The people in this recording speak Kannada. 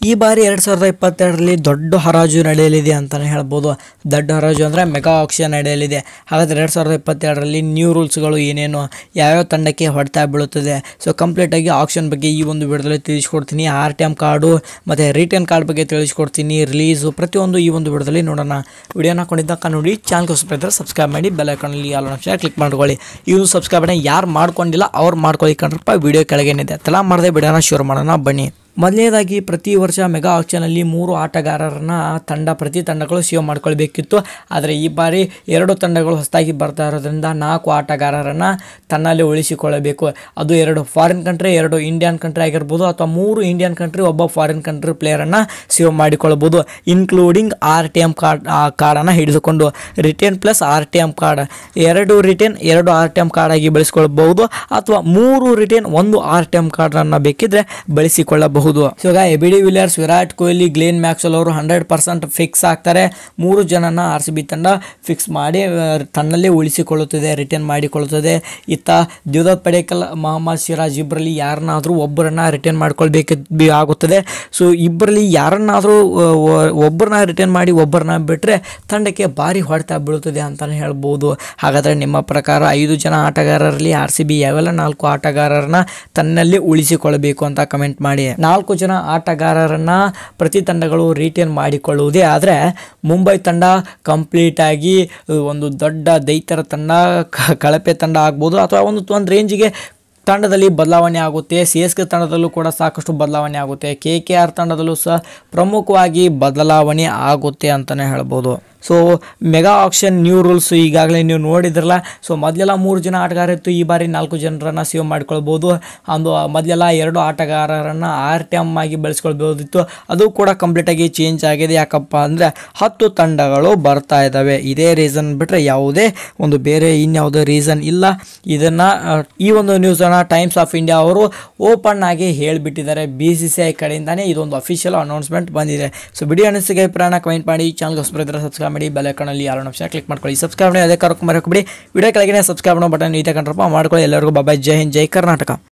ಈ ಬಾರಿ ಎರಡು ಸಾವಿರದ ಇಪ್ಪತ್ತೆರಡರಲ್ಲಿ ದೊಡ್ಡ ಹರಾಜು ನಡೆಯಲಿದೆ ಅಂತಲೇ ಹೇಳ್ಬೋದು ದೊಡ್ಡ ಹರಾಜು ಅಂದರೆ ಮೆಗಾ ಆಕ್ಷನ್ ನಡೆಯಲಿದೆ ಹಾಗಾದರೆ ಎರಡು ಸಾವಿರದ ಇಪ್ಪತ್ತೆರಡರಲ್ಲಿ ನ್ಯೂ ರೂಲ್ಸ್ಗಳು ಏನೇನು ಯಾವ್ಯಾವ ತಂಡಕ್ಕೆ ಹೊಡೆತ ಬೀಳುತ್ತದೆ ಸೊ ಕಂಪ್ಲೀಟಾಗಿ ಆಕ್ಷನ್ ಬಗ್ಗೆ ಈ ಒಂದು ವಿಡಿಯೋದಲ್ಲಿ ತಿಳಿಸ್ಕೊಡ್ತೀನಿ ಆರ್ ಟಿ ಎಮ್ ಕಾರ್ಡು ಮತ್ತು ರಿಟರ್ನ್ ಕಾರ್ಡ್ ಬಗ್ಗೆ ತಿಳಿಸ್ಕೊಡ್ತೀನಿ ರಿಲೀಸು ಪ್ರತಿಯೊಂದು ಈ ಒಂದು ವಿಡಿಯೋದಲ್ಲಿ ನೋಡೋಣ ವಿಡಿಯೋನ ಹಾಕೊಂಡಿದ್ದಾಗ ನೋಡಿ ಚಾನಲ್ ಹೊಸಬರಿದ್ದರೆ ಸಬ್ಸ್ಕ್ರೈಬ್ ಮಾಡಿ ಬೆಲ್ ಐಕಾನಲ್ಲಿ ಆಲ್ ಆಪ್ಷನ್ ಕ್ಲಿಕ್ ಮಾಡ್ಕೊಳ್ಳಿ ಇವು ಸಬ್ಸ್ಕ್ರೈಬ್ ಯಾರು ಮಾಡ್ಕೊಂಡಿಲ್ಲ ಅವ್ರು ಮಾಡ್ಕೊಳ್ಳಿ ಕಣ್ರಪ್ಪ ವಿಡಿಯೋ ಕೆಳಗೇನಿದೆ ತಲಾ ಮಾಡದೆ ವಿಡಿಯೋನ ಶುರು ಮಾಡೋಣ ಬನ್ನಿ ಮೊದಲನೇದಾಗಿ ಪ್ರತಿ ವರ್ಷ ಮೆಗಾ ಆಕ್ಷನಲ್ಲಿ ಮೂರು ಆಟಗಾರರನ್ನ ತಂಡ ಪ್ರತಿ ತಂಡಗಳು ಸೇವ್ ಮಾಡ್ಕೊಳ್ಬೇಕಿತ್ತು ಆದರೆ ಈ ಬಾರಿ ಎರಡು ತಂಡಗಳು ಹೊಸದಾಗಿ ಬರ್ತಾ ಇರೋದ್ರಿಂದ ನಾಲ್ಕು ಆಟಗಾರರನ್ನು ತನ್ನಲ್ಲಿ ಉಳಿಸಿಕೊಳ್ಳಬೇಕು ಅದು ಎರಡು ಫಾರಿನ್ ಕಂಟ್ರಿ ಎರಡು ಇಂಡಿಯನ್ ಕಂಟ್ರಿ ಆಗಿರ್ಬೋದು ಅಥವಾ ಮೂರು ಇಂಡಿಯನ್ ಕಂಟ್ರಿ ಒಬ್ಬ ಫಾರಿನ್ ಕಂಟ್ರಿ ಪ್ಲೇಯರನ್ನು ಸೇವ್ ಮಾಡಿಕೊಳ್ಳಬಹುದು including R T M card ಕಾರ್ಡನ್ನು ಹಿಡಿದುಕೊಂಡು return plus R T M card ಎರಡು ರಿಟರ್ನ್ ಎರಡು ಆರ್ ಟಿ ಎಮ್ ಕಾರ್ಡ್ ಆಗಿ ಬಳಸಿಕೊಳ್ಳಬಹುದು ಅಥವಾ ಮೂರು ರಿಟರ್ನ್ ಒಂದು ಆರ್ ಟಿ ಎಮ್ ಕಾರ್ಡನ್ನು ಬೇಕಿದ್ರೆ ಬಳಸಿಕೊಳ್ಳಬಹುದು ಸೊ ಈಗ A B de Villiers Virat Kohli Glenn Maxwell ಅವರು ಹಂಡ್ರೆಡ್ ಪರ್ಸೆಂಟ್ ಫಿಕ್ಸ್ ಆಗ್ತಾರೆ ಮೂರು ಜನನ ಆರ್ ಸಿ ಬಿ ತಂಡ ಫಿಕ್ಸ್ ಮಾಡಿ ಆ, ತನ್ನಲ್ಲೇ ಉಳಿಸಿಕೊಳ್ಳುತ್ತದೆ ರಿಟರ್ನ್ ಮಾಡಿಕೊಳ್ಳುತ್ತದೆ ಇತ್ತ ದ್ಯುದತ್ ಪಡೇಕಲ್ ಮೊಹಮ್ಮದ್ ಸಿರಾಜ್ ಇಬ್ಬರಲ್ಲಿ ಯಾರನ್ನಾದರೂ ಒಬ್ಬರನ್ನ ರಿಟರ್ನ್ ಮಾಡ್ಕೊಳ್ಬೇಕು ಬಿ- ಆಗುತ್ತದೆ ಸೊ ಇಬ್ಬರಲ್ಲಿ ಯಾರನ್ನಾದರೂ ಒಬ್ಬರನ್ನ ರಿಟರ್ನ್ ಮಾಡಿ ಒಬ್ಬರನ್ನ ಬಿಟ್ಟರೆ ತಂಡಕ್ಕೆ ಭಾರಿ ಹೊಡೆತ ಬೀಳುತ್ತದೆ ಅಂತಲೇ ಹೇಳ್ಬೋದು ಹಾಗಾದರೆ ನಿಮ್ಮ ಪ್ರಕಾರ ಐದು ಜನ ಆಟಗಾರರಲ್ಲಿ ಆರ್ ಸಿ ಬಿ ಯಾವೆಲ್ಲ ನಾಲ್ಕು ಆಟಗಾರರನ್ನ ತನ್ನಲ್ಲಿ ಉಳಿಸಿಕೊಳ್ಳಬೇಕು ಅಂತ ಕಮೆಂಟ್ ಮಾಡಿ ನಾಲ್ಕು ಜನ ಆಟಗಾರರನ್ನ ಪ್ರತಿ ತಂಡಗಳು ರಿಟರ್ನ್ ಮಾಡಿಕೊಳ್ಳುವುದೇ ಆದರೆ ಮುಂಬೈ ತಂಡ ಕಂಪ್ಲೀಟ್ ಆಗಿ ಅಹ್, ಒಂದು ದೊಡ್ಡ ದೈತ್ಯರ ತಂಡ ಕ- ಕಳಪೆ ತಂಡ ಆಗ್ಬೋದು ಅಥವಾ ಒಂದು ಒಂದು ರೇಂಜಿಗೆ ತಂಡದಲ್ಲಿ ಬದಲಾವಣೆ ಆಗುತ್ತೆ ಸಿ ಎಸ್ ಕೆ ತಂಡದಲ್ಲೂ ಕೂಡ ಸಾಕಷ್ಟು ಬದಲಾವಣೆ ಆಗುತ್ತೆ ಕೆ ಕೆ ಆರ್ ತಂಡದಲ್ಲೂ ಸಹ ಪ್ರಮುಖವಾಗಿ ಬದಲಾವಣೆ ಆಗುತ್ತೆ ಅಂತಲೇ ಹೇಳ್ಬೋದು so mega auction new rules ಈಗಾಗಲೇ ನೀವು ನೋಡಿದ್ರಲ್ಲ ಸೊ ಮೊದಲೆಲ್ಲ ಮೂರು ಜನ ಆಟಗಾರ ಇತ್ತು ಈ ಬಾರಿ ನಾಲ್ಕು ಜನರನ್ನು ಸೇವ್ ಮಾಡ್ಕೊಳ್ಬೋದು ಒಂದು ಮೊದಲೆಲ್ಲ ಎರಡು ಆಟಗಾರರನ್ನು ಆರ್ ಟಿ ಎಮ್ ಆಗಿ ಬೆಳೆಸ್ಕೊಳ್ಬೋದಿತ್ತು ಅದು ಕೂಡ ಕಂಪ್ಲೀಟಾಗಿ ಚೇಂಜ್ ಆಗಿದೆ ಯಾಕಪ್ಪ ಅಂದರೆ ಹತ್ತು ತಂಡಗಳು ಬರ್ತಾ ಇದ್ದಾವೆ ಇದೇ ರೀಸನ್ ಬಿಟ್ಟರೆ ಯಾವುದೇ ಒಂದು ಬೇರೆ ಇನ್ಯಾವುದೇ ರೀಸನ್ ಇಲ್ಲ ಇದನ್ನು ಈ ಒಂದು ನ್ಯೂಸನ್ನು ಟೈಮ್ಸ್ ಆಫ್ ಇಂಡಿಯಾ ಅವರು ಓಪನ್ ಆಗಿ ಹೇಳಿಬಿಟ್ಟಿದ್ದಾರೆ ಬಿ ಸಿ ಸಿ ಐ ಕಡೆಯಿಂದಾನೇ ಇದೊಂದು ಅಫಿಷಿಯಲ್ ಅನೌನ್ಸ್ಮೆಂಟ್ ಬಂದಿದೆ ಸೊ ವಿಡಿಯೋ ಅನಿಸಿಕೆ ಪ್ರಾಣ ಕಮೆಂಟ್ ಮಾಡಿ ಚಾನಲ್ಗೆ ಹೊಸಬರಿದ್ರೆ ಸಬ್ಸ್ಕ್ರೈಬ್ ಮಾಡಿ ಬೆಲ್ ಐಕಾನಲ್ಲಿ ಯಾರು ನಿಮಿಷ ಕ್ಲಿಕ್ ಮಾಡ್ಕೊಳ್ಳಿ ಸಬ್ಸ್ಕ್ರೈಬ್ ಮಾಡಿ ಅದೇ ಕರ್ಕೊಂಡು ಮರಕೊಬಿಡಿ ವಿಡಿಯೋ ಕೆಳಗೆ ಸಬ್ಸ್ಕ್ರೈಬ್ ಮಾಡೋ ಬಟನ್ ಇದೆ ಕಂಡ್ರಪ್ಪ ಮಾಡ್ಕೊಳ್ಳಿ ಎಲ್ಲರಿಗೂ ಬಾಬಾ ಜೈ ಹಿಂದ್ ಜೈ ಕರ್ನಾಟಕ